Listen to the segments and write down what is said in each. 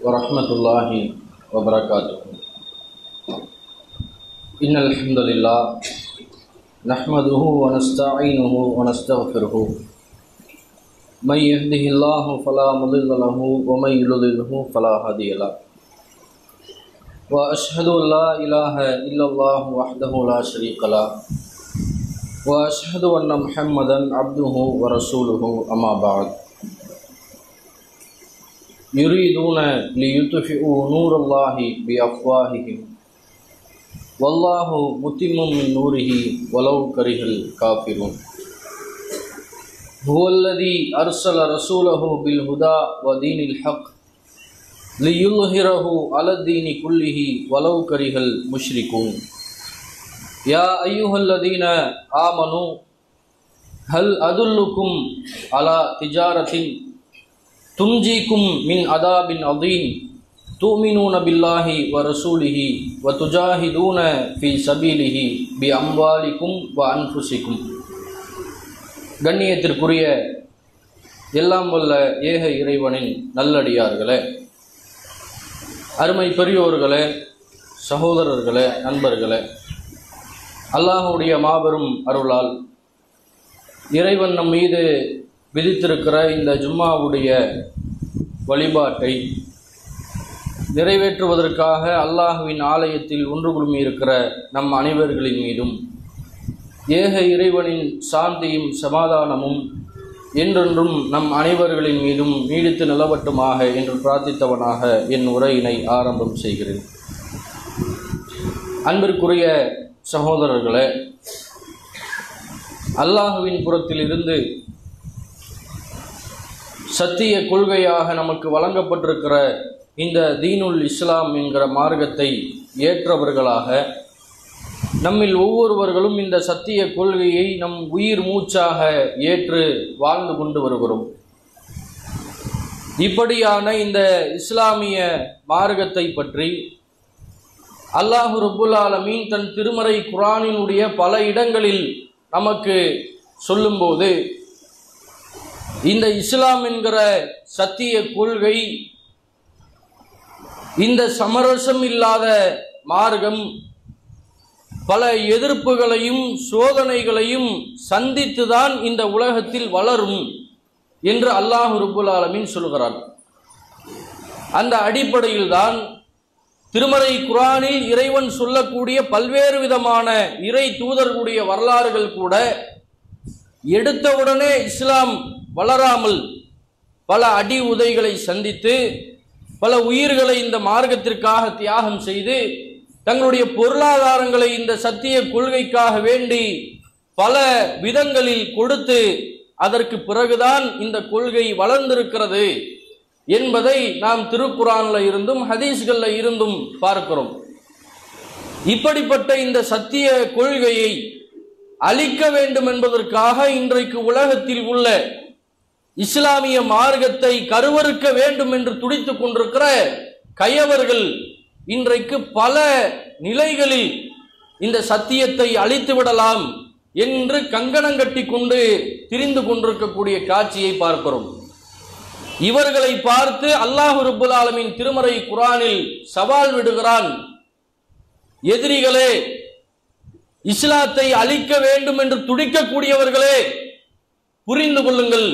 ورحمة الله وبركاته إن الحمد لله نحمده ونستعينه ونستغفره من يهده الله فلا مضل له ومن يضلله فلا هادي له وأشهد أن لا إله إلا الله وحده لا شريك له وأشهد أن محمدا عبده ورسوله أما بعد يريدون ليطفئوا نور الله بأفواههم والله متم من نوره ولو كره الكافرون هو الذي أرسل رسوله بالهدى ودين الحق ليظهره على الدين كله ولو كره المشركون يا أيها الذين آمنوا هل أدلكم على تجارة تنجيكم من عذاب عظيم تؤمنون بالله ورسوله وتجاهدون في سبيله بأموالكم وأنفسكم கண்ணியத்திற்குரிய எல்லாம் வல்ல ஏக இறைவனின் நல்லடியார்களே அருமை பெரியோர்களே சகோதரர்களே நண்பர்களே அல்லாஹுடைய மாபெரும் அருளால் இறைவன் நம் மீது விதித்திருக்கிற இந்த ஜும்மாவுடைய வழிபாட்டை நிறைவேற்றுவதற்காக அல்லாஹுவின் ஆலயத்தில் ஒன்று குழுமி இருக்கிற நம் அனைவர்களின் மீதும் ஏக இறைவனின் சாந்தியும் சமாதானமும் என்றென்றும் நம் அனைவர்களின் மீதும் நீடித்து நிலவட்டுமாக என்று பிரார்த்தித்தவனாக என் உரையினை ஆரம்பம் செய்கிறேன் அன்பிற்குரிய சகோதரர்களே அல்லாஹுவின் புறத்திலிருந்து சத்திய கொள்கையாக நமக்கு வழங்கப்பட்டிருக்கிற இந்த தீனுல் இஸ்லாம் என்கிற மார்க்கத்தை ஏற்றவர்களாக நம்மில் ஒவ்வொருவர்களும் இந்த சத்திய கொள்கையை நம் உயிர் மூச்சாக ஏற்று வாழ்ந்து கொண்டு வருகிறோம் இப்படியான இந்த இஸ்லாமிய மார்க்கத்தை பற்றி அல்லாஹு ரபுல் ஆலமீன் தன் திருமறை குரானினுடைய பல இடங்களில் நமக்கு சொல்லும்போது இந்த இஸ்லாம் என்கிற சத்திய கொள்கை இந்த சமரசம் இல்லாத மார்க்கம் பல எதிர்ப்புகளையும் சோதனைகளையும் சந்தித்துதான் இந்த உலகத்தில் வளரும் என்று அல்லாஹ் ருபுல் ஆலமின் சொல்கிறான் அந்த அடிப்படையில் தான் திருமறை குரானில் இறைவன் சொல்லக்கூடிய பல்வேறு விதமான இறை தூதர்களுடைய வரலாறுகள் கூட எடுத்தவுடனே இஸ்லாம் வளராமல் பல அடி உதைகளை சந்தித்து பல உயிர்களை இந்த மார்க்கத்திற்காக தியாகம் செய்து தங்களுடைய பொருளாதாரங்களை இந்த சத்திய கொள்கைக்காக வேண்டி பல விதங்களில் கொடுத்து அதற்கு பிறகுதான் இந்த கொள்கை வளர்ந்திருக்கிறது என்பதை நாம் திருக்குறான்ல இருந்தும் ஹதீஸ்கள்ல இருந்தும் பார்க்கிறோம் இப்படிப்பட்ட இந்த சத்திய கொள்கையை அழிக்க வேண்டும் என்பதற்காக இன்றைக்கு உலகத்தில் உள்ள இஸ்லாமிய மார்க்கத்தை கருவறுக்க வேண்டும் என்று துடித்துக் கொண்டிருக்கிற கயவர்கள் இன்றைக்கு பல நிலைகளில் இந்த சத்தியத்தை அழித்து விடலாம் என்று கங்கணம் கட்டி கொண்டு திரிந்து கொண்டிருக்கக்கூடிய காட்சியை பார்க்கிறோம் இவர்களை பார்த்து அல்லாஹு ரபுல் ஆலமின் திருமறை குரானில் சவால் விடுகிறான் எதிரிகளே இஸ்லாத்தை அழிக்க வேண்டும் என்று துடிக்கக்கூடியவர்களே புரிந்து கொள்ளுங்கள்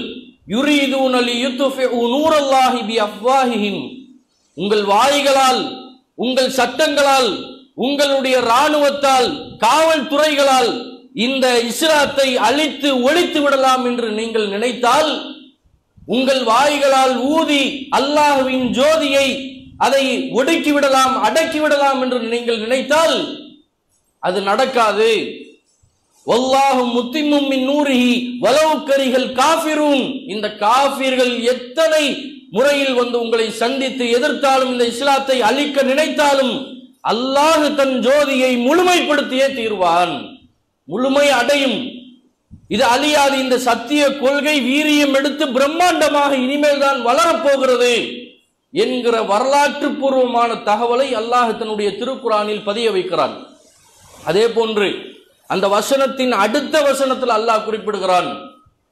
உங்கள் வாய்களால் உங்கள் சட்டங்களால் உங்களுடைய இராணுவத்தால் காவல்துறைகளால் இந்த இஸ்லாத்தை அழித்து ஒழித்து விடலாம் என்று நீங்கள் நினைத்தால் உங்கள் வாய்களால் ஊதி அல்லாஹுவின் ஜோதியை அதை ஒடுக்கி விடலாம் அடக்கி விடலாம் என்று நீங்கள் நினைத்தால் அது நடக்காது ஒல்லாஹும் முத்திமும் மின் நூறிஹி வலவுக்கரிகள் காபிரும் இந்த காபிர்கள் எத்தனை முறையில் வந்து உங்களை சந்தித்து எதிர்த்தாலும் இந்த இஸ்லாத்தை அழிக்க நினைத்தாலும் அல்லாஹு தன் ஜோதியை முழுமைப்படுத்தியே தீர்வான் முழுமை அடையும் இது அழியாது இந்த சத்திய கொள்கை வீரியம் எடுத்து பிரம்மாண்டமாக இனிமேல் தான் வளரப்போகிறது என்கிற வரலாற்று பூர்வமான தகவலை அல்லாஹ் தன்னுடைய திருக்குறானில் பதிய வைக்கிறான் அதே போன்று அந்த வசனத்தின் அடுத்த வசனத்தில் அல்லாஹ் குறிப்பிடுகிறான்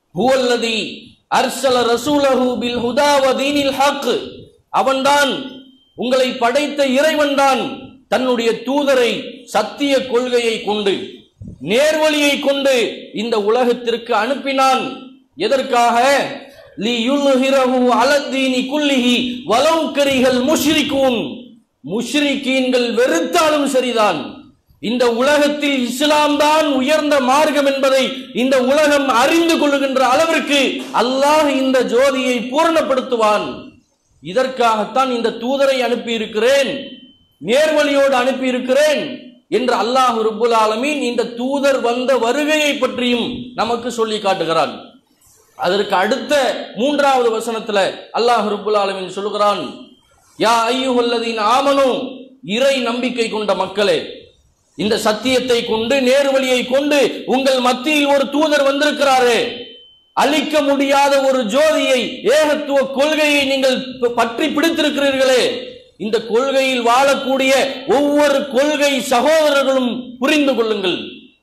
ஹுவல்லதி அர்சல ரசூலஹு பில் ஹுதா வ தீனில் ஹக் அவன்தான் உங்களை படைத்த இறைவன்தான் தன்னுடைய தூதரை சத்திய கொள்கையை கொண்டு நேர்வழியை கொண்டு இந்த உலகத்திற்கு அனுப்பினான் எதற்காக லியுல்ஹிரஹு அலத்தீனி குல்லிஹி வலவ் கரிஹல் முஷ்ரிகூன் முஷ்ரிகீன்கள் வெறுத்தாலும் சரிதான் இந்த உலகத்தில் இஸ்லாம் தான் உயர்ந்த மார்க்கம் என்பதை இந்த உலகம் அறிந்து கொள்ளுகின்ற அளவிற்கு அல்லாஹ் இந்த ஜோதியை பூரணப்படுத்துவான் இதற்காகத்தான் இந்த தூதரை அனுப்பி இருக்கிறேன் நேர்வழியோடு அனுப்பி இருக்கிறேன் என்று அல்லாஹ் ரப்புல் ஆலமீன் இந்த தூதர் வந்த வருகையை பற்றியும் நமக்கு சொல்லி காட்டுகிறான் அதற்கு அடுத்த மூன்றாவது வசனத்துல அல்லாஹ் ரப்புல் ஆலமீன் சொல்லுகிறான் யா ஐயுஹல்லதீன் ஆமனு இறை நம்பிக்கை கொண்ட மக்களே இந்த சத்தியத்தை கொண்டு நேர்வழியை கொண்டு உங்கள் மத்தியில் ஒரு தூதர் வந்திருக்கிறாரே அழிக்க முடியாத ஒரு ஜோதியை ஏகத்துவ கொள்கையை நீங்கள் ப- பற்றி பிடித்திருக்கிறீர்களே இந்த கொள்கையில் வாழக்கூடிய ஒவ்வொரு கொள்கை சகோதரர்களும் புரிந்து கொள்ளுங்கள்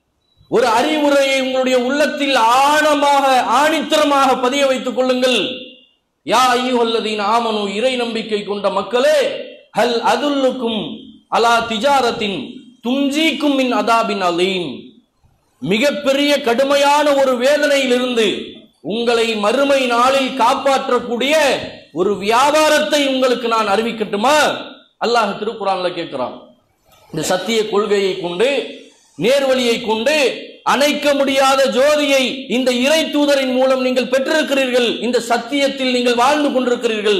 ஒரு அறிவுரையை உங்களுடைய உள்ளத்தில் ஆழமாக ஆணித்தரமாக பதிய வைத்துக் கொள்ளுங்கள் யா ஐயுஹல்லதீன் ஆமனு இறை நம்பிக்கை கொண்ட மக்களே ஹல் அதுல்லுக்கும் அலா திஜாரத்தின் துஞ்சிக்கும் மின் அதாபின் அலீம் மிகப்பெரிய கடுமையான ஒரு வேதனையிலிருந்து உங்களை மறுமை நாளில் காப்பாற்றக்கூடிய ஒரு வியாபாரத்தை உங்களுக்கு நான் அறிவிக்கட்டுமா அல்லாஹ் திருக்குறான்ல கேட்கிறான் இந்த சத்திய கொள்கையை கொண்டு நேர்வழியை கொண்டு அணைக்க முடியாத ஜோதியை இந்த இறை தூதரின் மூலம் நீங்கள் பெற்றிருக்கிறீர்கள் இந்த சத்தியத்தில் நீங்கள் வாழ்ந்து கொண்டிருக்கிறீர்கள்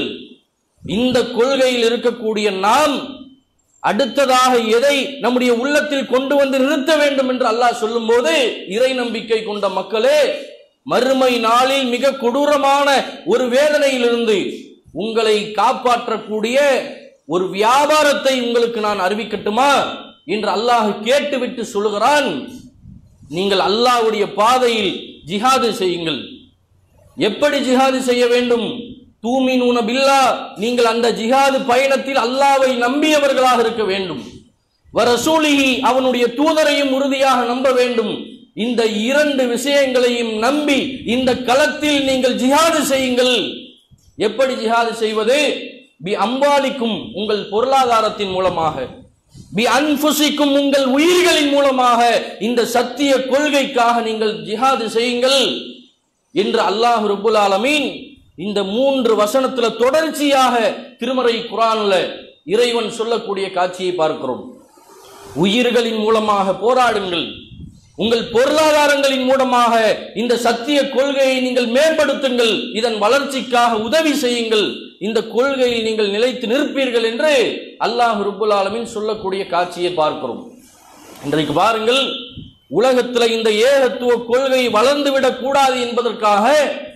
இந்த கொள்கையில் இருக்கக்கூடிய நாம் அடுத்ததாக எதை நம்முடைய உள்ளத்தில் கொண்டு வந்து நிறுத்த வேண்டும் என்று அல்லாஹ் சொல்லும்போது இறை நம்பிக்கை கொண்ட மக்களே மறுமை நாளில் மிக கொடூரமான ஒரு வேதனையிலிருந்து உங்களை காப்பாற்றக்கூடிய ஒரு வியாபாரத்தை உங்களுக்கு நான் அறிவிக்கட்டுமா என்று அல்லாஹ் கேட்டுவிட்டு சொல்லுகிறான் நீங்கள் அல்லாஹ்வுடைய பாதையில் ஜிஹாது செய்யுங்கள் எப்படி ஜிஹாது செய்ய வேண்டும் தூமினூன பில்லா நீங்கள் அந்த ஜிஹாது பயணத்தில் அல்லாவை நம்பியவர்களாக இருக்க வேண்டும் வரசூலிஹி அவனுடைய தூதரையும் உறுதியாக நம்ப வேண்டும் இந்த இரண்டு விஷயங்களையும் நம்பி இந்த களத்தில் நீங்கள் ஜிஹாது செய்யுங்கள் எப்படி ஜிஹாது செய்வது பி அம்பாலிக்கும் உங்கள் பொருளாதாரத்தின் மூலமாக பி அன்புசிக்கும் உங்கள் உயிர்களின் மூலமாக இந்த சத்திய கொள்கைக்காக நீங்கள் ஜிஹாது செய்யுங்கள் என்று அல்லாஹ் ரப்புல் ஆலமீன் இந்த மூன்று வசனத்துல தொடர்ச்சியாக திருமறை குரான்ல இறைவன் சொல்லக்கூடிய காட்சியை பார்க்கிறோம் உயிர்களின் மூலமாக போராடுங்கள் உங்கள் பொருளாதாரங்களின் மூலமாக இந்த சத்திய கொள்கையை நீங்கள் மேம்படுத்துங்கள் இதன் வளர்ச்சிக்காக உதவி செய்யுங்கள் இந்த கொள்கையில் நீங்கள் நிலைத்து நிற்பீர்கள் என்று அல்லாஹ் ரப்புல் ஆலமீன் சொல்லக்கூடிய காட்சியை பார்க்கிறோம் இன்றைக்கு பாருங்கள் உலகத்தில் இந்த ஏகத்துவ கொள்கை வளர்ந்துவிடக் கூடாது என்பதற்காக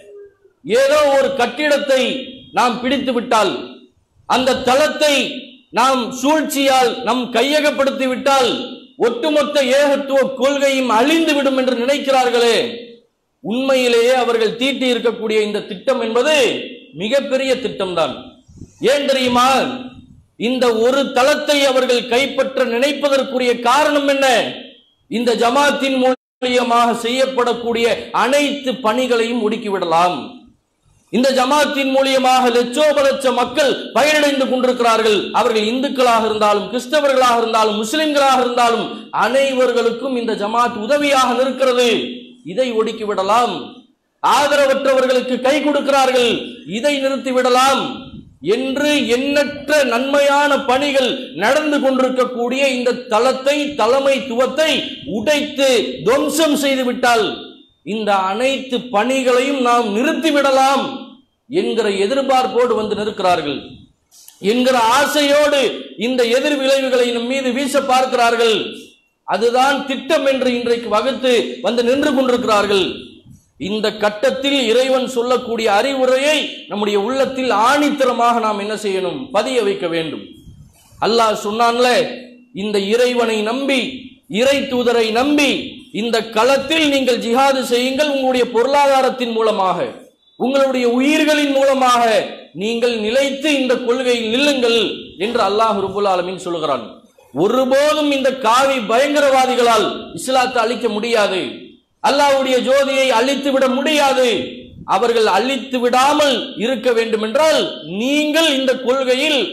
ஏதோ ஒரு கட்டிடத்தை நாம் பிடித்து விட்டால் அந்த தளத்தை நாம் சூழ்ச்சியால் நம் கையகப்படுத்தி விட்டால் ஒட்டுமொத்த ஏகத்துவ கொள்கையும் அழிந்து விடும் என்று நினைக்கிறார்களே உண்மையிலேயே அவர்கள் தீட்டி இருக்கக்கூடிய இந்த திட்டம் என்பது மிகப்பெரிய திட்டம்தான் ஏன் தெரியுமா இந்த ஒரு தளத்தை அவர்கள் கைப்பற்ற நினைப்பதற்குரிய காரணம் என்ன இந்த ஜமாத்தின் மூலியமாக செய்யப்படக்கூடிய அனைத்து பணிகளையும் ஒடுக்கிவிடலாம் இந்த ஜமாத்தின் மூலியமாக லட்சோப லட்ச மக்கள் பயனடைந்து கொண்டிருக்கிறார்கள் அவர்கள் இந்துக்களாக இருந்தாலும் கிறிஸ்தவர்களாக இருந்தாலும் முஸ்லிம்களாக இருந்தாலும் அனைவர்களுக்கும் இந்த ஜமாத் உதவியாக நிற்கிறது இதை ஒடுக்கிவிடலாம் ஆதரவற்றவர்களுக்கு கை கொடுக்கிறார்கள் இதை நிறுத்திவிடலாம் என்று எண்ணற்ற நன்மையான பணிகள் நடந்து கொண்டிருக்கக்கூடிய இந்த தளத்தை தலைமைத்துவத்தை உடைத்து துவம்சம் செய்து விட்டால் இந்த அனைத்து பணிகளையும் நாம் நிறுத்திவிடலாம் என்கிற எதிர்பார்ப்போடு வந்து நிற்கிறார்கள் என்கிற ஆசையோடு இந்த எதிர் விளைவுகளை நம் மீது வீச பார்க்கிறார்கள் அதுதான் திட்டம் என்று இன்றைக்கு வகுத்து வந்து நின்று கொண்டிருக்கிறார்கள் இந்த கட்டத்தில் இறைவன் சொல்லக்கூடிய அறிவுரையை நம்முடைய உள்ளத்தில் ஆணித்தரமாக நாம் என்ன செய்யணும் பதிய வைக்க வேண்டும் அல்லாஹ் சொன்னான்ல இந்த இறைவனை நம்பி இறை தூதரை நம்பி இந்த களத்தில் நீங்கள் ஜிஹாது செய்யுங்கள் உங்களுடைய பொருளாதாரத்தின் மூலமாக உங்களுடைய உயிர்களின் மூலமாக நீங்கள் நிலைத்து இந்த கொள்கையில் நில்லுங்கள் என்று அல்லாஹ் ரபுல் ஆலமீன் சொல்கிறான் ஒருபோதும் இந்த காவி பயங்கரவாதிகளால் இஸ்லாத்தை அழிக்க முடியாது அல்லாஹ்வுடைய ஜோதியை அழித்து விட முடியாது அவர்கள் அழித்து விடாமல் இருக்க வேண்டும் என்றால் நீங்கள் இந்த கொள்கையில்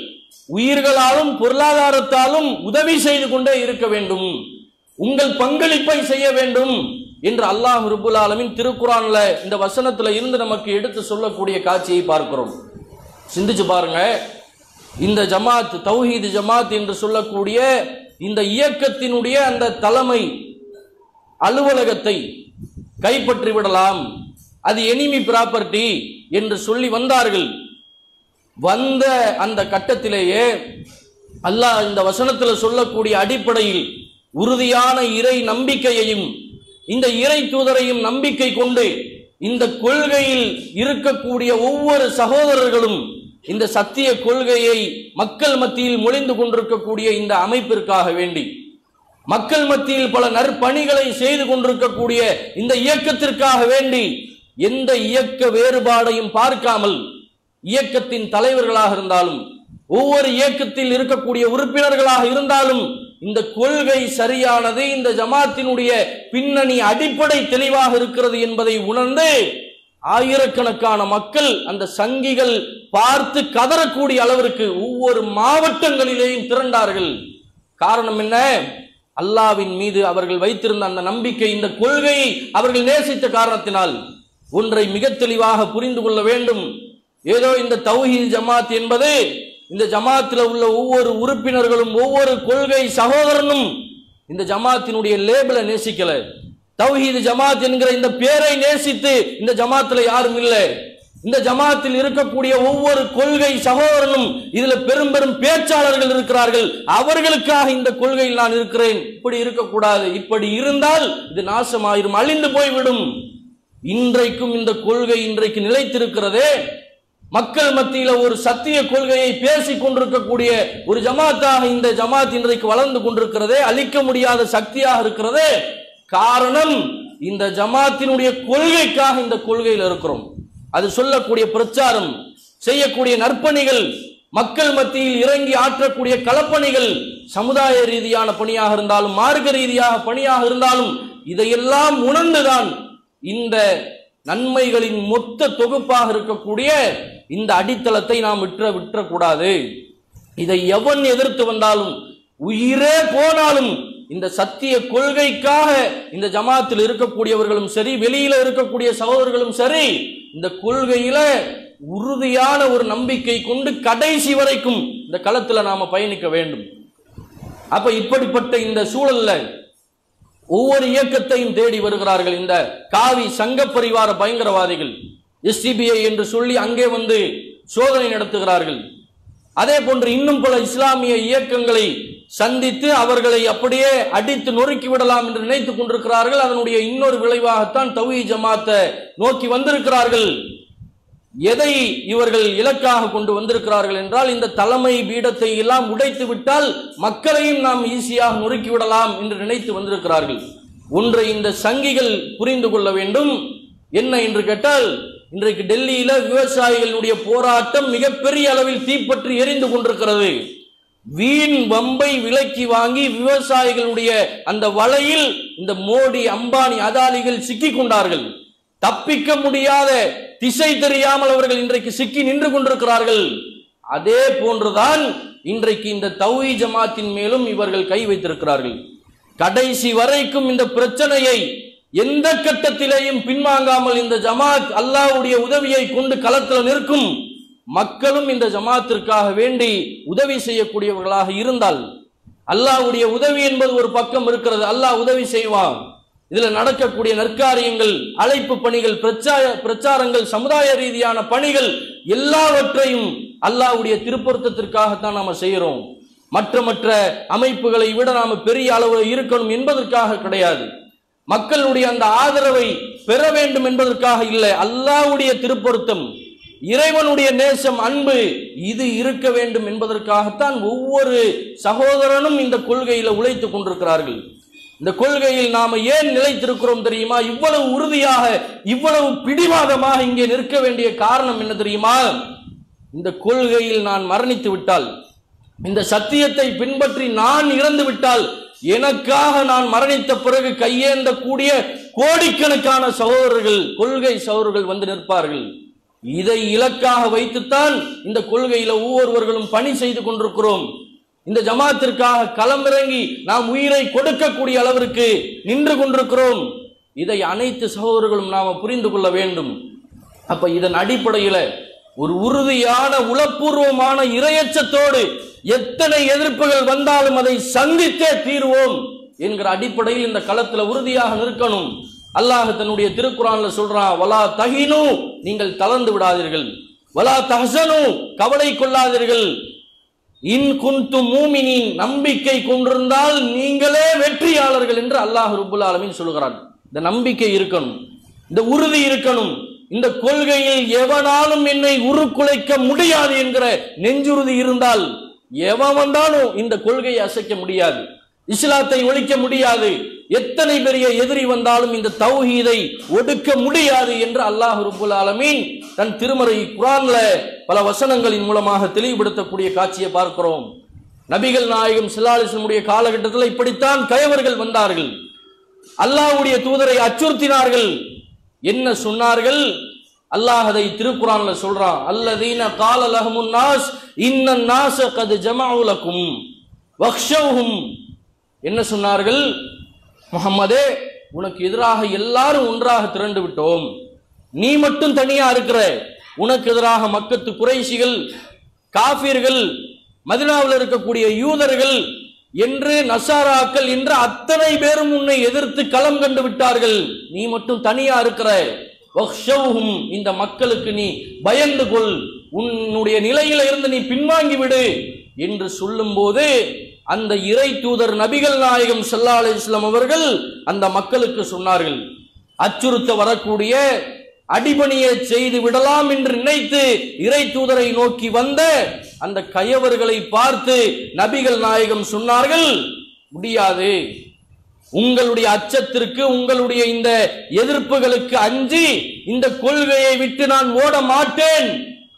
உயிர்களாலும் பொருளாதாரத்தாலும் உதவி செய்து கொண்டே இருக்க வேண்டும் உங்கள் பங்களிப்பை செய்ய வேண்டும் என்று அல்லாஹ் ரபுல் ஆலமின் திருக்குறான்ல இந்த வசனத்துல இருந்து நமக்கு எடுத்து சொல்லக்கூடிய காட்சியை பார்க்கிறோம் சிந்திச்சு பாருங்க இந்த ஜமாத் தௌஹீது ஜமாத் என்று சொல்லக்கூடிய இந்த இயக்கத்தினுடைய அந்த தலைமை அலுவலகத்தை கைப்பற்றி விடலாம் அது எனிமி ப்ராப்பர்ட்டி என்று சொல்லி வந்தார்கள் வந்த அந்த கட்டத்திலேயே அல்லாஹ் இந்த வசனத்தில் சொல்லக்கூடிய அடிப்படையில் உறுதியான இறை நம்பிக்கையையும் இந்த இறை தூதரையும் நம்பிக்கை கொண்டு இந்த கொள்கையில் இருக்கக்கூடிய ஒவ்வொரு சகோதரர்களும் இந்த சத்திய கொள்கையை மக்கள் மத்தியில் மொழிந்து கொண்டிருக்கக்கூடிய இந்த அமைப்பிற்காக வேண்டி மக்கள் மத்தியில் பல நற்பணிகளை செய்து கொண்டிருக்கக்கூடிய இந்த இயக்கத்திற்காக வேண்டி எந்த இயக்க வேறுபாடையும் பார்க்காமல் இயக்கத்தின் தலைவர்களாக இருந்தாலும் ஒவ்வொரு இயக்கத்தில் இருக்கக்கூடிய உறுப்பினர்களாக இருந்தாலும் இந்த கொள்கை சரியானது இந்த ஜமாத்தினுடைய பின்னணி அடிப்படை தெளிவாக இருக்கிறது என்பதை உணர்ந்து ஆயிரக்கணக்கான மக்கள் அந்த சங்கிகள் பார்த்து கதறக்கூடிய அளவிற்கு ஒவ்வொரு மாவட்டங்களிலேயும் திரண்டார்கள் காரணம் என்ன அல்லாவின் மீது அவர்கள் வைத்திருந்த அந்த நம்பிக்கை இந்த கொள்கையை அவர்கள் நேசித்த காரணத்தினால் ஒன்றை மிக தெளிவாக புரிந்து கொள்ள வேண்டும் ஏதோ இந்த தௌஹீத் ஜமாத் என்பது இந்த ஜமாத்தில் உள்ள ஒவ்வொரு உறுப்பினர்களும் ஒவ்வொரு கொள்கை சகோதரனும் இந்த ஜமாத்தினுடைய லேபிளை நேசிக்கல தௌஹீது ஜமாத் என்கிற இந்த பேரை நேசித்து இந்த ஜமாத்துல யாரும் இல்லை இந்த ஜமாத்தில் இருக்கக்கூடிய ஒவ்வொரு கொள்கை சகோதரனும் இதுல பெரும் பெரும் பேச்சாளர்கள் இருக்கிறார்கள் அவர்களுக்காக இந்த கொள்கையில் நான் இருக்கிறேன் இப்படி இருக்கக்கூடாது இப்படி இருந்தால் இது நாசமாயிரும் அழிந்து போய்விடும் இன்றைக்கும் இந்த கொள்கை இன்றைக்கு நிலைத்திருக்கிறதே மக்கள் மத்தியில ஒரு சத்திய கொள்கையை பேசிக் கொண்டிருக்கக்கூடிய ஒரு ஜமாத்தாக இந்த ஜமாத் இன்றைக்கு வளர்ந்து கொண்டிருக்கிறதே அழிக்க முடியாத சக்தியாக இருக்கிறதே காரணம் இந்த ஜமாத்தினுடைய கொள்கைக்காக இந்த கொள்கையில் இருக்கிறோம் அது சொல்லக்கூடிய பிரச்சாரம் செய்யக்கூடிய நற்பணிகள் மக்கள் மத்தியில் இறங்கி ஆற்றக்கூடிய களப்பணிகள் சமுதாய ரீதியான பணியாக இருந்தாலும் மார்க்க ரீதியாக பணியாக இருந்தாலும் இதையெல்லாம் உணர்ந்துதான் இந்த நன்மைகளின் மொத்த தொகுப்பாக இருக்கக்கூடிய இந்த அடித்தளத்தை நாம் விற்ற விற்றக்கூடாது இதை எவன் எதிர்த்து வந்தாலும் உயிரே போனாலும் இந்த சத்திய கொள்கைக்காக இந்த ஜமாத்தில் இருக்கக்கூடியவர்களும் சரி வெளியில இருக்கக்கூடிய சகோதரர்களும் சரி இந்த கொள்கையில உறுதியான ஒரு நம்பிக்கை கொண்டு கடைசி வரைக்கும் இந்த களத்துல நாம பயணிக்க வேண்டும் அப்ப இப்படிப்பட்ட இந்த சூழல்ல ஒவ்வொரு இயக்கத்தையும் தேடி வருகிறார்கள் இந்த காவி சங்க பரிவார பயங்கரவாதிகள் எஸ்டிபிஐ என்று சொல்லி அங்கே வந்து சோதனை நடத்துகிறார்கள் அதே போன்று இன்னும் பல இஸ்லாமிய இயக்கங்களை சந்தித்து அவர்களை அப்படியே அடித்து நொறுக்கி விடலாம் என்று நினைத்துக் கொண்டிருக்கிறார்கள் அதனுடைய இன்னொரு விளைவாகத்தான் தௌஹி ஜமாத்தை நோக்கி வந்திருக்கிறார்கள் எதை இவர்கள் இலக்காக கொண்டு வந்திருக்கிறார்கள் என்றால் இந்த தலைமை பீடத்தை எல்லாம் உடைத்து விட்டால் மக்களையும் நாம் ஈஸியாக நொறுக்கி விடலாம் என்று நினைத்து வந்திருக்கிறார்கள் ஒன்றை இந்த சங்கிகள் புரிந்து கொள்ள வேண்டும் என்ன என்று கேட்டால் இன்றைக்கு டெல்லியில விவசாயிகளுடைய போராட்டம் மிகப்பெரிய அளவில் தீப்பற்றி எரிந்து கொண்டிருக்கிறது வீண் வம்பை விலக்கி வாங்கி விவசாயிகளுடைய அந்த வலையில் இந்த மோடி அம்பானி அதானிகள் சிக்கிக் கொண்டார்கள் தப்பிக்க முடியாத திசை தெரியாமல் அவர்கள் இன்றைக்கு சிக்கி நின்று கொண்டிருக்கிறார்கள் அதே போன்றுதான் இன்றைக்கு இந்த தௌஹி ஜமாத்தின் மேலும் இவர்கள் கை வைத்திருக்கிறார்கள் கடைசி வரைக்கும் இந்த பிரச்சனையை எந்த கட்டத்திலேயும் பின்வாங்காமல் இந்த ஜமாத் அல்லாஹ்வுடைய உதவியை கொண்டு களத்தில் நிற்கும் மக்களும் இந்த ஜமாத்திற்காக வேண்டி உதவி செய்யக்கூடியவர்களாக இருந்தால் அல்லாஹ்வுடைய உதவி என்பது ஒரு பக்கம் இருக்கிறது அல்லாஹ் உதவி செய்வான் இதுல நடக்கக்கூடிய நற்காரியங்கள் அழைப்பு பணிகள் பிரச்சார பிரச்சாரங்கள் சமுதாய ரீதியான பணிகள் எல்லாவற்றையும் அல்லாஹ்வுடைய திருப்பொருத்தத்திற்காகத்தான் நாம செய்யறோம் மற்ற மற்ற அமைப்புகளை விட நாம பெரிய அளவு இருக்கணும் என்பதற்காக கிடையாது மக்களுடைய அந்த ஆதரவை பெற வேண்டும் என்பதற்காக இல்லை அல்லாஹ்வுடைய திருப்பொருத்தம் இறைவனுடைய நேசம் அன்பு இது இருக்க வேண்டும் என்பதற்காகத்தான் ஒவ்வொரு சகோதரனும் இந்த கொள்கையில உழைத்துக் கொண்டிருக்கிறார்கள் இந்த கொள்கையில் நாம ஏன் நிலைத்திருக்கிறோம் தெரியுமா இவ்வளவு உறுதியாக இவ்வளவு பிடிவாதமாக இங்கே நிற்க வேண்டிய காரணம் என்ன தெரியுமா இந்த கொள்கையில் நான் மரணித்து விட்டால் இந்த சத்தியத்தை பின்பற்றி நான் இறந்து விட்டால் எனக்காக நான் மரணித்த பிறகு கையேந்தக்கூடிய கோடிக்கணக்கான சகோதரர்கள் கொள்கை சகோதரர்கள் வந்து நிற்பார்கள் இதை இலக்காக வைத்துத்தான் இந்த கொள்கையில ஒவ்வொருவர்களும் பணி செய்து கொண்டிருக்கிறோம் இந்த ஜமாத்திற்காக களமிறங்கி நாம் உயிரை கொடுக்கக்கூடிய அளவிற்கு நின்று கொண்டிருக்கிறோம் இதை அனைத்து சகோதரர்களும் நாம புரிந்து கொள்ள வேண்டும் அப்ப இதன் அடிப்படையில ஒரு உறுதியான உளப்பூர்வமான இரையச்சத்தோடு எத்தனை எதிர்ப்புகள் வந்தாலும் அதை சந்தித்தே தீர்வோம் என்கிற அடிப்படையில் இந்த களத்துல உறுதியாக நிற்கணும் அல்லாஹ் தன்னுடைய திருக்குறான்ல சொல்றான் வலா தஹினு நீங்கள் தளர்ந்து விடாதீர்கள் வலா தஹசனு கவலை கொள்ளாதீர்கள் இன் குந்து மூமினின் நம்பிக்கை கொண்டிருந்தால் நீங்களே வெற்றியாளர்கள் என்று அல்லாஹ் ரபுல் ஆலமீன் சொல்கிறான் இந்த நம்பிக்கை இருக்கணும் இந்த உறுதி இருக்கணும் இந்த கொள்கையில் எவனாலும் என்னை உருக்குலைக்க முடியாது என்கிற நெஞ்சுறுதி இருந்தால் எவன் வந்தாலும் இந்த கொள்கையை அசைக்க முடியாது இஸ்லாத்தை ஒழிக்க முடியாது எத்தனை பெரிய எதிரி வந்தாலும் இந்த தௌஹீதை ஒடுக்க முடியாது என்று அல்லாஹ் ரபுல் ஆலமீன் தன் திருமறை குரான்ல பல வசனங்களின் மூலமாக தெளிவுபடுத்தக்கூடிய காட்சியை பார்க்கிறோம் நபிகள் நாயகம் சிலாலிசனுடைய காலகட்டத்தில் இப்படித்தான் கயவர்கள் வந்தார்கள் அல்லாஹ்வுடைய தூதரை அச்சுறுத்தினார்கள் என்ன சொன்னார்கள் அல்லாஹ் அதை திருக்குறான்ல சொல்றான் அல்லதீன கால லஹமுன் நாஸ் இன்ன நாச கது ஜமஉ லக்கும் வக்ஷவுஹும் என்ன சொன்னார்கள் முகம்மதே உனக்கு எதிராக எல்லாரும் ஒன்றாக திரண்டு விட்டோம் நீ மட்டும் தனியா இருக்கிற உனக்கு எதிராக மக்கத்து குறைஷிகள் காஃபிர்கள் மதினாவில் இருக்கக்கூடிய யூதர்கள் என்று நசாராக்கள் என்று அத்தனை பேரும் உன்னை எதிர்த்து களம் கண்டு விட்டார்கள் நீ மட்டும் தனியா இருக்கிற வக்ஷவுஹும் இந்த மக்களுக்கு நீ பயந்து கொள் உன்னுடைய நிலையில இருந்து நீ பின்வாங்கி விடு என்று சொல்லும்போது அந்த இறை தூதர் நபிகள் நாயகம் ஸல்லல்லாஹு அலைஹி வஸல்லம் அவர்கள் அந்த மக்களுக்கு சொன்னார்கள் அச்சுறுத்த வரக்கூடிய அடிபணியை செய்து விடலாம் என்று நினைத்து இறை தூதரை நோக்கி வந்த அந்த கயவர்களை பார்த்து நபிகள் நாயகம் சொன்னார்கள் முடியாது உங்களுடைய அச்சத்திற்கு உங்களுடைய இந்த எதிர்ப்புகளுக்கு அஞ்சி இந்த கொள்கையை விட்டு நான் ஓட மாட்டேன்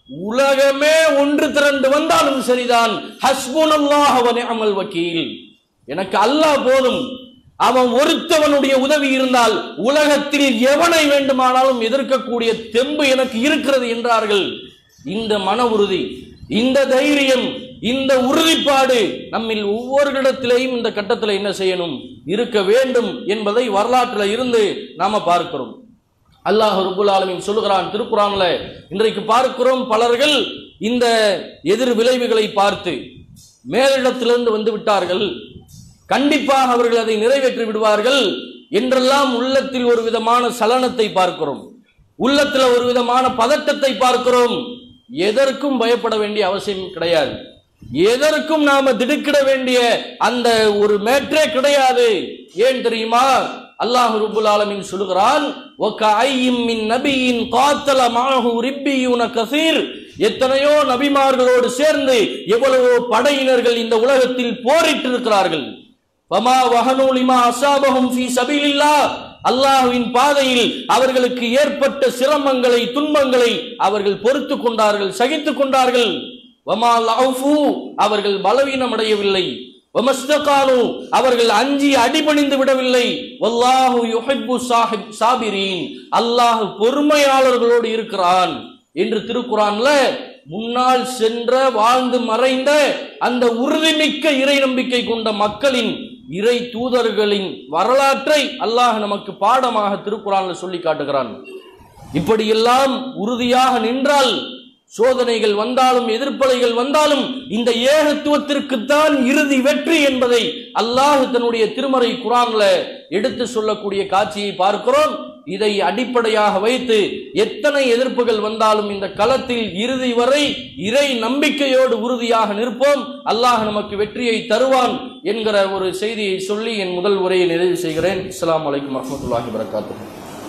உலகமே ஒன்று திரண்டு வந்தாலும் சரிதான் ஹஸ்புனல்லாஹ் வ நிஅமல் வக்கீல் எனக்கு அல்லாஹ் போதும் அவன் ஒருத்தவனுடைய உதவி இருந்தால் உலகத்தில் எவனை வேண்டுமானாலும் எதிர்க்கக்கூடிய தெம்பு எனக்கு இருக்கிறது என்றார்கள் இந்த மன உறுதி இந்த தைரியம் இந்த உறுதிப்பாடு நம்மில் ஒவ்வொருடத்திலேயும் இந்த கட்டத்தில் என்ன செய்யணும் இருக்க வேண்டும் என்பதை வரலாற்றில் இருந்து நாம பார்க்கிறோம் அல்லாஹ் ரபுல் ஆலமீன் சொல்லுகிறான் திருக்குறான்ல இன்றைக்கு பார்க்கிறோம் பலர்கள் இந்த எதிர் விளைவுகளை பார்த்து மேலிடத்திலிருந்து வந்து விட்டார்கள் கண்டிப்பாக அவர்கள் அதை நிறைவேற்றி விடுவார்கள் என்றெல்லாம் உள்ளத்தில் ஒரு விதமான சலனத்தை பார்க்கிறோம் உள்ளத்தில் ஒரு விதமான பதட்டத்தை பார்க்கிறோம் எதற்கும் பயப்பட வேண்டிய அவசியம் கிடையாது எதற்கும் நாம திடுக்கிட வேண்டிய அந்த ஒரு மேற்றே கிடையாது ஏன் தெரியுமா அல்லாஹ் ரபுல் ஆலமீன் சொல்லுகிறான் ஒக்கஐயும் மின் நபியின் காத்தல மாஹு ரிப்பியூன கசீர் எத்தனையோ நபிமார்களோடு சேர்ந்து எவ்வளவோ படையினர்கள் இந்த உலகத்தில் போரிட்டு இருக்கிறார்கள் வமா வஹனூலிமா அசாபஹும் ஃபீ சபீலில்லா அல்லாஹ்வின் பாதையில் அவர்களுக்கு ஏற்பட்ட சிரமங்களை துன்பங்களை அவர்கள் பொறுத்து கொண்டார்கள் சகித்துக் கொண்டார்கள் வமா லஅஃபு அவர்கள் பலவீனம் அடையவில்லை வமஸ்தகானு அவர்கள் அஞ்சி அடிபணிந்து விடவில்லை வல்லாஹு யுஹிப்பு சாஹிப் சாபிரீன் அல்லாஹ் பொறுமையாளர்களோடு இருக்கிறான் என்று திருக்குறான்ல முன்னால் சென்ற வாழ்ந்து மறைந்த அந்த உறுதிமிக்க இறை நம்பிக்கை கொண்ட மக்களின் இறை தூதர்களின் வரலாற்றை அல்லாஹ் நமக்கு பாடமாக திருக்குறான்ல சொல்லி காட்டுகிறான் இப்படியெல்லாம் உறுதியாக நின்றால் சோதனைகள் வந்தாலும் எதிர்ப்பலைகள் வந்தாலும் இந்த ஏகத்துவத்திற்குத்தான் இறுதி வெற்றி என்பதை அல்லாஹ் தன்னுடைய திருமறை குரான்ல எடுத்து சொல்லக்கூடிய காட்சியை பார்க்கிறோம் இதை அடிப்படையாக வைத்து எத்தனை எதிர்ப்புகள் வந்தாலும் இந்த களத்தில் இறுதி வரை இறை நம்பிக்கையோடு உறுதியாக நிற்போம் அல்லாஹ் நமக்கு வெற்றியை தருவான் என்கிற ஒரு செய்தியை சொல்லி என் முதல் உரையை நிறைவு செய்கிறேன் அஸ்ஸலாமு அலைக்கும் வரஹ்மத்துல்லாஹி வரகாத்துஹு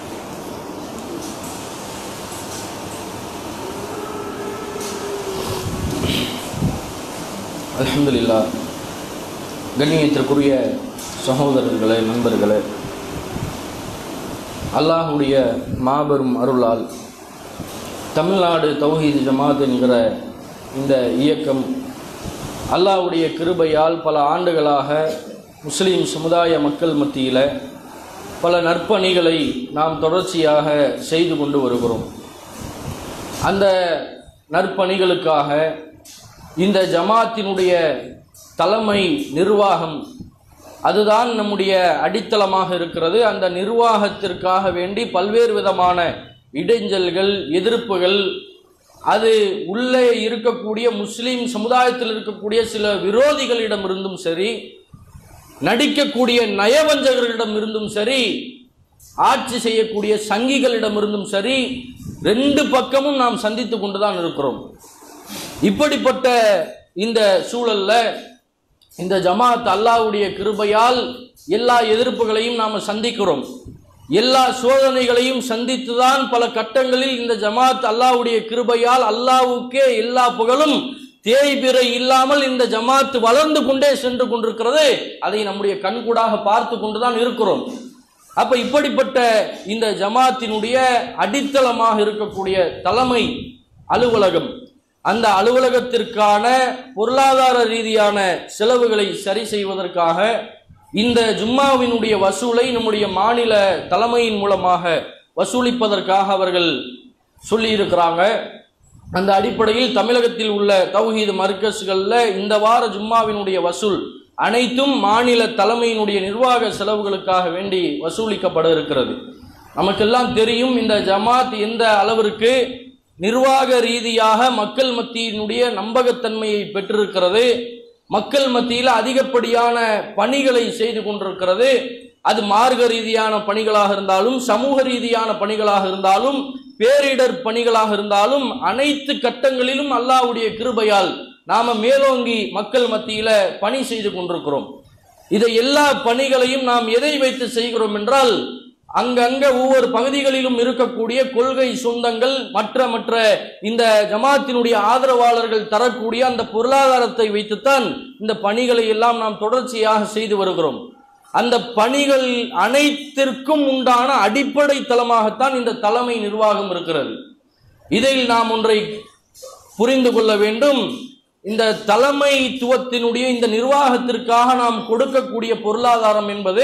அல்ஹம்துலில்லாஹ் கண்ணியத்திற்குரிய சகோதரர்களே நண்பர்களே அல்லாஹுடைய மாபெரும் அருளால் தமிழ்நாடு தௌஹீத் ஜமாத் என்கிற இந்த இயக்கம் அல்லாஹ்வுடைய கிருபையால் பல ஆண்டுகளாக முஸ்லீம் சமுதாய மக்கள் மத்தியில் பல நற்பணிகளை நாம் தொடர்ச்சியாக செய்து கொண்டு வருகிறோம் அந்த நற்பணிகளுக்காக இந்த ஜமாத்தினுடைய தலைமை நிர்வாகம் அதுதான் நம்முடைய அடித்தளமாக இருக்கிறது அந்த நிர்வாகத்திற்காக வேண்டி பல்வேறு விதமான இடைஞ்சல்கள் எதிர்ப்புகள் அது உள்ளே இருக்கக்கூடிய முஸ்லிம் சமுதாயத்தில் இருக்கக்கூடிய சில விரோதிகளிடமிருந்தும் சரி நடிக்கக்கூடிய நயவஞ்சகர்களிடம் இருந்தும் சரி ஆட்சி செய்யக்கூடிய சங்கிகளிடமிருந்தும் சரி ரெண்டு பக்கமும் நாம் சந்தித்து கொண்டுதான் இருக்கிறோம் இப்படிப்பட்ட இந்த சூழல்ல இந்த ஜமாத் அல்லாஹ்வுடைய கிருபையால் எல்லா எதிர்ப்புகளையும் நாம் சந்திக்கிறோம் எல்லா சோதனைகளையும் சந்தித்துதான் பல கட்டங்களில் இந்த ஜமாத் அல்லாஹ்வுடைய கிருபையால் அல்லாஹ்வுக்கே எல்லா புகழும் தேய்பிறை இல்லாமல் இந்த ஜமாத் வளர்ந்து கொண்டே சென்று கொண்டிருக்கிறது அதை நம்முடைய கண்கூடாக பார்த்து கொண்டுதான் இருக்கிறோம் அப்ப இப்படிப்பட்ட இந்த ஜமாத்தினுடைய அடித்தளமாக இருக்கக்கூடிய தலைமை அலுவலகம் அந்த அலுவலகத்திற்கான பொருளாதார ரீதியான செலவுகளை சரி செய்வதற்காக இந்த ஜும்மாவினுடைய வசூலை நம்முடைய மாநில தலைமையின் மூலமாக வசூலிப்பதற்காக அவர்கள் சொல்லியிருக்கிறாங்க அந்த அடிப்படையில் தமிழகத்தில் உள்ள தௌஹீது மர்க்கஸ்களில் இந்த வார ஜும்மாவினுடைய வசூல் அனைத்தும் மாநில தலைமையினுடைய நிர்வாக செலவுகளுக்காக வேண்டி வசூலிக்கப்பட இருக்கிறது நமக்கெல்லாம் தெரியும் இந்த ஜமாத் எந்த அளவிற்கு நிர்வாக ரீதியாக மக்கள் மத்தியினுடைய நம்பகத்தன்மையை பெற்றிருக்கிறது மக்கள் மத்தியில் அதிகப்படியான பணிகளை செய்து கொண்டிருக்கிறது அது மார்க்க ரீதியான பணிகளாக இருந்தாலும் சமூக ரீதியான பணிகளாக இருந்தாலும் பேரிடர் பணிகளாக இருந்தாலும் அனைத்து கட்டங்களிலும் அல்லாஹ்வுடைய கிருபையால் நாம மேலோங்கி மக்கள் மத்தியில பணி செய்து கொண்டிருக்கிறோம் இதை எல்லா பணிகளையும் நாம் எதை வைத்து செய்கிறோம் என்றால் அங்கங்க ஒவ்வொரு பகுதிகளிலும் இருக்கக்கூடிய கொள்கை சொந்தங்கள் மற்ற மற்ற இந்த ஜமாத்தினுடைய ஆதரவாளர்கள் தரக்கூடிய அந்த பொருளாதாரத்தை வைத்துத்தான் இந்த பணிகளை எல்லாம் நாம் தொடர்ச்சியாக செய்து வருகிறோம் அந்த பணிகள் அனைத்திற்கும் உண்டான அடிப்படை தளமாகத்தான் இந்த தலைமை நிர்வாகம் இருக்கிறது இதில் நாம் ஒன்றை புரிந்து கொள்ள வேண்டும் இந்த தலைமைத்துவத்தினுடைய இந்த நிர்வாகத்திற்காக நாம் கொடுக்கக்கூடிய பொருளாதாரம் என்பது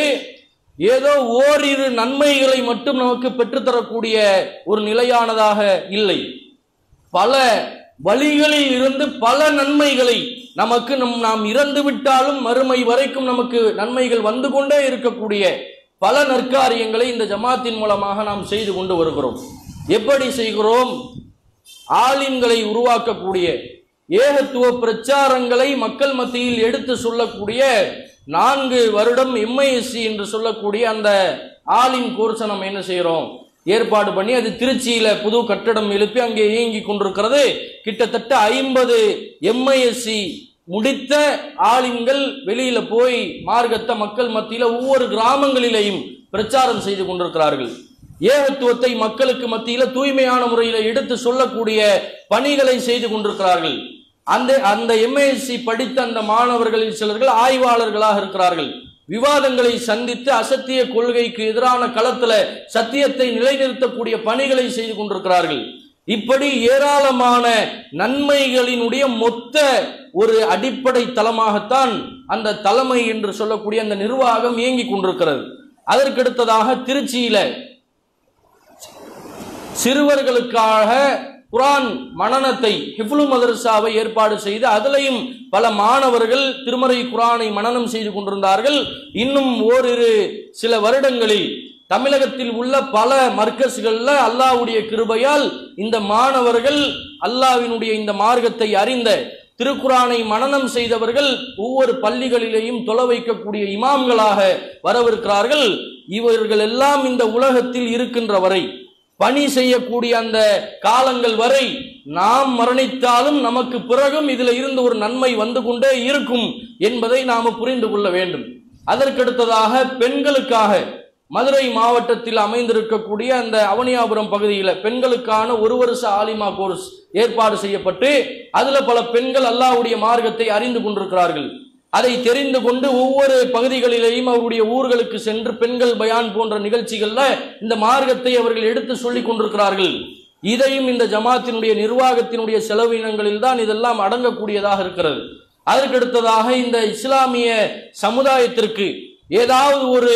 ஏதோ ஓரிரு நன்மைகளை மட்டும் நமக்கு பெற்றுத்தரக்கூடிய ஒரு நிலையானதாக இல்லை பல வழிகளில் இருந்து பல நன்மைகளை நமக்கு நம் நாம் இறந்து விட்டாலும் மறுமை வரைக்கும் நமக்கு நன்மைகள் வந்து கொண்டே இருக்கக்கூடிய பல நற்காரியங்களை இந்த ஜமாத்தின் மூலமாக நாம் செய்து கொண்டு வருகிறோம் எப்படி செய்கிறோம் ஆலிம்களை உருவாக்கக்கூடிய ஏகத்துவ பிரச்சாரங்களை மக்கள் மத்தியில் எடுத்து சொல்லக்கூடிய நான்கு வருடம் எம்ஐஎஸ்சி என்று சொல்லக்கூடிய அந்த ஆலிம் கோர்ஸை நம்ம என்ன செய்கிறோம் ஏற்பாடு பண்ணி அது திருச்சியில புது கட்டடம் எழுப்பி அங்கே இயங்கி கொண்டிருக்கிறது கிட்டத்தட்ட ஐம்பது எம்ஐஎஸ்சி முடித்த ஆலிம்கள் வெளியில போய் மார்க்கத்தை மக்கள் மத்தியில ஒவ்வொரு கிராமங்களிலேயும் பிரச்சாரம் செய்து கொண்டிருக்கிறார்கள் ஏகத்துவத்தை மக்களுக்கு மத்தியில தூய்மையான முறையில எடுத்து சொல்லக்கூடிய பணிகளை செய்து கொண்டிருக்கிறார்கள் அந்த அந்த எம்ஏஎஸ்சி படித்த அந்த மாணவர்களில் சிலர்கள் ஆய்வாளர்களாக இருக்கிறார்கள் விவாதங்களை சந்தித்து அசத்திய கொள்கைக்கு எதிரான களத்துல சத்தியத்தை நிலைநிறுத்தக்கூடிய பணிகளை செய்து கொண்டிருக்கிறார்கள் இப்படி ஏராளமான நன்மைகளினுடைய மொத்த ஒரு அடிப்படை தளமாகத்தான் அந்த தலைமை என்று சொல்லக்கூடிய அந்த நிர்வாகம் இயங்கிக் கொண்டிருக்கிறது அதற்கடுத்ததாக திருச்சியில சிறுவர்களுக்காக குரான் மனனத்தை ஹிஃபுலு மதரசாவை ஏற்பாடு செய்து அதிலையும் பல மாணவர்கள் திருமறை குரானை மனனம் செய்து கொண்டிருந்தார்கள் இன்னும் ஓரிரு சில வருடங்களில் தமிழகத்தில் உள்ள பல மர்க்கஸ்கள்ல அல்லாஹ்வுடைய கிருபையால் இந்த மாணவர்கள் அல்லாஹ்வினுடைய இந்த மார்க்கத்தை அறிந்த திருக்குரானை மனனம் செய்தவர்கள் ஒவ்வொரு பள்ளிகளிலேயும் தொலை வைக்கக்கூடிய இமாம்களாக வரவிருக்கிறார்கள் இவர்கள் எல்லாம் இந்த உலகத்தில் இருக்கின்ற வரை பணி செய்யக்கூடிய அந்த காலங்கள் வரை நாம் மரணித்தாலும் நமக்கு பிறகும் இதுல இருந்து ஒரு நன்மை வந்து கொண்டே இருக்கும் என்பதை நாம புரிந்து கொள்ள வேண்டும் அதற்கடுத்ததாக பெண்களுக்காக மதுரை மாவட்டத்தில் அமைந்திருக்கக்கூடிய அந்த அவனியாபுரம் பகுதியில் பெண்களுக்கான ஒரு வருஷ ஆலிமா கோர்ஸ் ஏற்பாடு செய்யப்பட்டு அதுல பல பெண்கள் அல்லாஹ்வுடைய மார்க்கத்தை அறிந்து கொண்டிருக்கிறார்கள் அதை தெரிந்து கொண்டு ஒவ்வொரு பகுதிகளிலேயும் அவருடைய ஊர்களுக்கு சென்று பெண்கள் பயான் போன்ற நிகழ்ச்சிகள்ல இந்த மார்க்கத்தை அவர்கள் எடுத்து சொல்லிக் கொண்டிருக்கிறார்கள் இதையும் இந்த ஜமாத்தினுடைய நிர்வாகத்தினுடைய செலவினங்களில் தான் இதெல்லாம் அடங்கக்கூடியதாக இருக்கிறது அதற்கடுத்ததாக இந்த இஸ்லாமிய சமுதாயத்திற்கு ஏதாவது ஒரு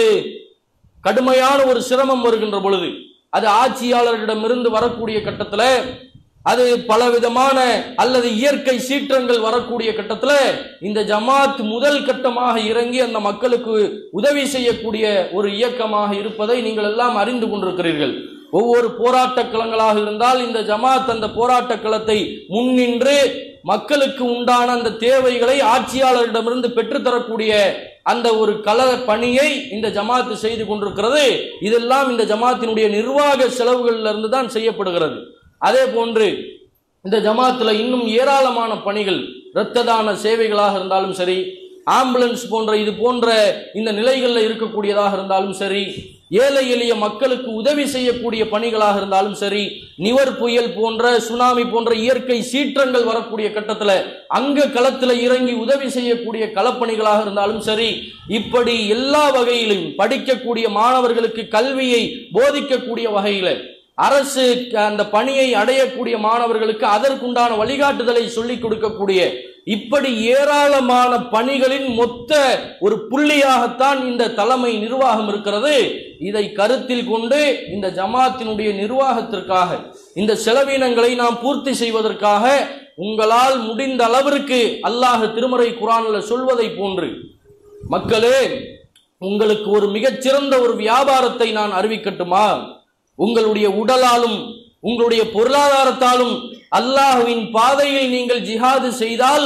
கடுமையான ஒரு சிரமம் வருகின்ற பொழுது அது ஆட்சியாளர்களிடமிருந்து வரக்கூடிய கட்டத்தில் அது பலவிதமான அல்லது இயற்கை சீற்றங்கள் வரக்கூடிய கட்டத்துல இந்த ஜமாத் முதல் கட்டமாக இறங்கி அந்த மக்களுக்கு உதவி செய்யக்கூடிய ஒரு இயக்கமாக இருப்பதை நீங்கள் எல்லாம் அறிந்து கொண்டிருக்கிறீர்கள் ஒவ்வொரு போராட்ட களங்களாக இருந்தால் இந்த ஜமாத் அந்த போராட்ட களத்தை முன்னின்று மக்களுக்கு உண்டான அந்த தேவைகளை ஆட்சியாளரிடமிருந்து பெற்றுத்தரக்கூடிய அந்த ஒரு கள பணியை இந்த ஜமாத்து செய்து கொண்டிருக்கிறது இதெல்லாம் இந்த ஜமாத்தினுடைய நிர்வாக செலவுகளில் இருந்து தான் செய்யப்படுகிறது அதே போன்று இந்த ஜமாத்துல இன்னும் ஏராளமான பணிகள் இரத்த தான சேவைகளாக இருந்தாலும் சரி ஆம்புலன்ஸ் போன்ற இது போன்ற இந்த நிலைகளில் இருக்கக்கூடியதாக இருந்தாலும் சரி ஏழை எளிய மக்களுக்கு உதவி செய்யக்கூடிய பணிகளாக இருந்தாலும் சரி நிவர் புயல் போன்ற சுனாமி போன்ற இயற்கை சீற்றங்கள் வரக்கூடிய கட்டத்தில் அங்க களத்தில் இறங்கி உதவி செய்யக்கூடிய களப்பணிகளாக இருந்தாலும் சரி இப்படி எல்லா வகையிலும் படிக்கக்கூடிய மாணவர்களுக்கு கல்வியை போதிக்கக்கூடிய வகையில் அரசு அந்த பணியை அடையக்கூடிய மாணவர்களுக்கு அதற்குண்டான வழிகாட்டுதலை சொல்லிக் கொடுக்கக்கூடிய இப்படி ஏராளமான பணிகளின் மொத்த ஒரு புள்ளியாகத்தான் இந்த தலைமை நிர்வாகம் இருக்கிறது இதை கருத்தில் கொண்டு இந்த ஜமாத்தினுடைய நிர்வாகத்திற்காக இந்த செலவினங்களை நாம் பூர்த்தி செய்வதற்காக உங்களால் முடிந்த அளவிற்கு அல்லாஹ் திருமறை குரானில் சொல்வதை போன்று மக்களே உங்களுக்கு ஒரு மிகச்சிறந்த ஒரு வியாபாரத்தை நான் அறிவிக்கட்டுமா உங்களுடைய உடலாலும் உங்களுடைய பொருளாதாரத்தாலும் அல்லாஹுவின் பாதையில் நீங்கள் ஜிஹாது செய்தால்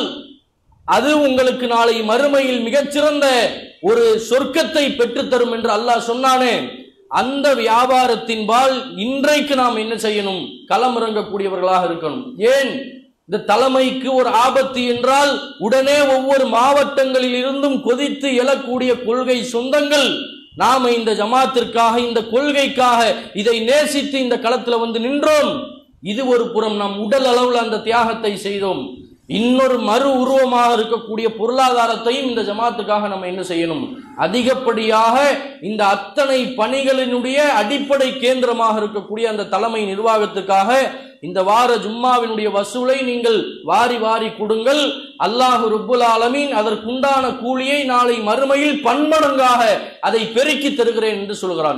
அது உங்களுக்கு நாளை மறுமையில் மிகச்சிறந்த ஒரு சொர்க்கத்தை பெற்றுத்தரும் என்று அல்லாஹ் சொன்னானே அந்த வியாபாரத்தின்பால் இன்றைக்கு நாம் என்ன செய்யணும் களமிறங்கக்கூடியவர்களாக இருக்கணும் ஏன் இந்த தலைமைக்கு ஒரு ஆபத்து என்றால் உடனே ஒவ்வொரு மாவட்டங்களில் இருந்தும் கொதித்து எழக்கூடிய கொள்கை சொந்தங்கள் நாம இந்த ஜமாத்திற்காக இந்த கொள்கைக்காக இதை நேசித்து இந்த களத்துல வந்து நின்றோம் இது ஒரு புறம் நாம் உடல் அளவில் அந்த தியாகத்தை செய்தோம் இன்னொரு மறு உருவமாக இருக்கக்கூடிய பொருளாதாரத்தையும் இந்த ஜமாத்துக்காக நம்ம என்ன செய்யணும் அதிகப்படியாக இந்த அத்தனை பணிகளினுடைய அடிப்படை கேந்திரமாக இருக்கக்கூடிய அந்த தலைமை நிர்வாகத்துக்காக இந்த வார ஜும்மாவினுடைய வசூலை நீங்கள் வாரி வாரி கொடுங்கள் அல்லாஹு ருப்புல் ஆலமீன் அதற்குண்டான கூலியை நாளை மறுமையில் பன்மடங்காக அதை பெருக்கி தருகிறேன் என்று சொல்கிறான்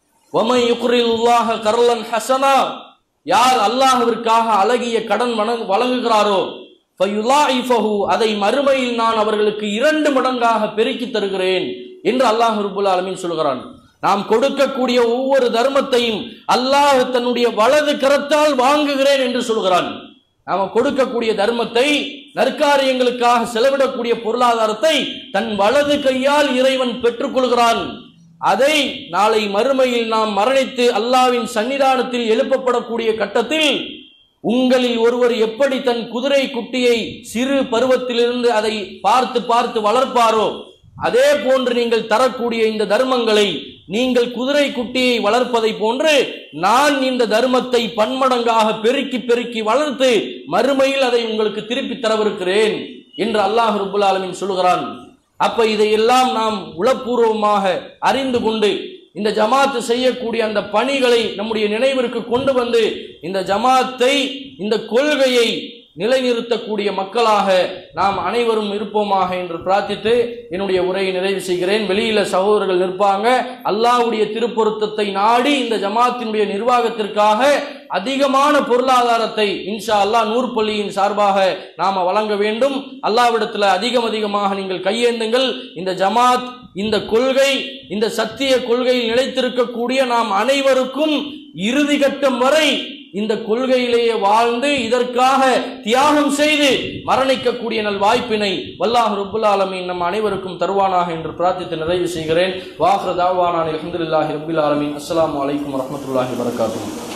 ஒமை யுக்ரில்லாஹ கர்லன் ஹசனா யார் அல்லாஹ்விற்காக அழகிய கடன் வணங் வழங்குகிறாரோ ஃபயுலாஇஃபஹு அதை மறுமையில் நான் அவர்களுக்கு இரண்டு மடங்காக பெருக்கி தருகிறேன் என்று அல்லாஹ் ரபுல் ஆலமீன் சொல்கிறான் நாம் கொடுக்கக்கூடிய ஒவ்வொரு தர்மத்தையும் அல்லாஹ் தன்னுடைய வலது கரத்தால் வாங்குகிறேன் என்று சொல்கிறான் நாம கொடுக்கக்கூடிய தர்மத்தை நற்காரியங்களுக்காக செலவிடக்கூடிய பொருளாதாரத்தை தன் வலது கையால் இறைவன் பெற்றுக்கொள்கிறான் அதை நாளை மறுமையில் நாம் மரணித்து அல்லாவின் சன்னிதானத்தில் எழுப்பப்படக்கூடிய கட்டத்தில் உங்களில் ஒருவர் எப்படி தன் குதிரை குட்டியை சிறு பருவத்திலிருந்து அதை பார்த்து பார்த்து வளர்ப்பாரோ அதே போன்று நீங்கள் தரக்கூடிய இந்த தர்மங்களை நீங்கள் குதிரை குட்டியை வளர்ப்பதை போன்று நான் இந்த தர்மத்தை பன்மடங்காக பெருக்கி பெருக்கி வளர்த்து மறுமையில் அதை உங்களுக்கு திருப்பி தரவிருக்கிறேன் என்று அல்லாஹ் ரபுல் ஆலமின் சொல்கிறான் அப்ப இதையெல்லாம் நாம் உளப்பூர்வமாக அறிந்து கொண்டு இந்த ஜமாத்து செய்யக்கூடிய அந்த பணிகளை நம்முடைய நினைவிற்கு கொண்டு வந்து இந்த ஜமாத்தை இந்த கொள்கையை நிலைநிறுத்தக்கூடிய மக்களாக நாம் அனைவரும் இருப்போமாக என்று பிரார்த்தித்து என்னுடைய உரையை நிறைவு செய்கிறேன் வெளியில சகோதரர்கள் நிற்பாங்க அல்லாஹ்வுடைய திருப்பொருத்தத்தை நாடி இந்த ஜமாத்தினுடைய நிர்வாகத்திற்காக அதிகமான பொருளாதாரத்தை இன்ஷா அல்லாஹ் நூறு பள்ளியின் சார்பாக நாம வழங்க வேண்டும் அல்லாவிடத்துல அதிகம் அதிகமாக நீங்கள் கையேந்துங்கள் இந்த ஜமாத் இந்த கொள்கை இந்த சத்திய கொள்கையில் நிலைத்திருக்கக்கூடிய நாம் அனைவருக்கும் இறுதி கட்டம் வரை இந்த கொள்கையிலேயே வாழ்ந்து இதற்காக தியாகம் செய்து மரணிக்கக்கூடிய நல் வாய்ப்பினை வல்லாஹ் ரபுல் ஆலமீன் நம் அனைவருக்கும் தருவானாக என்று பிரார்த்தித்து நிறைவு செய்கிறேன் வாஹ்ர தாவானான் அலமதுல்லாஹி ரபுல் ஆலமீன் அஸ்ஸலாமு அலைக்கும் வரஹ்மத்துல்லாஹி வரகாத்துஹு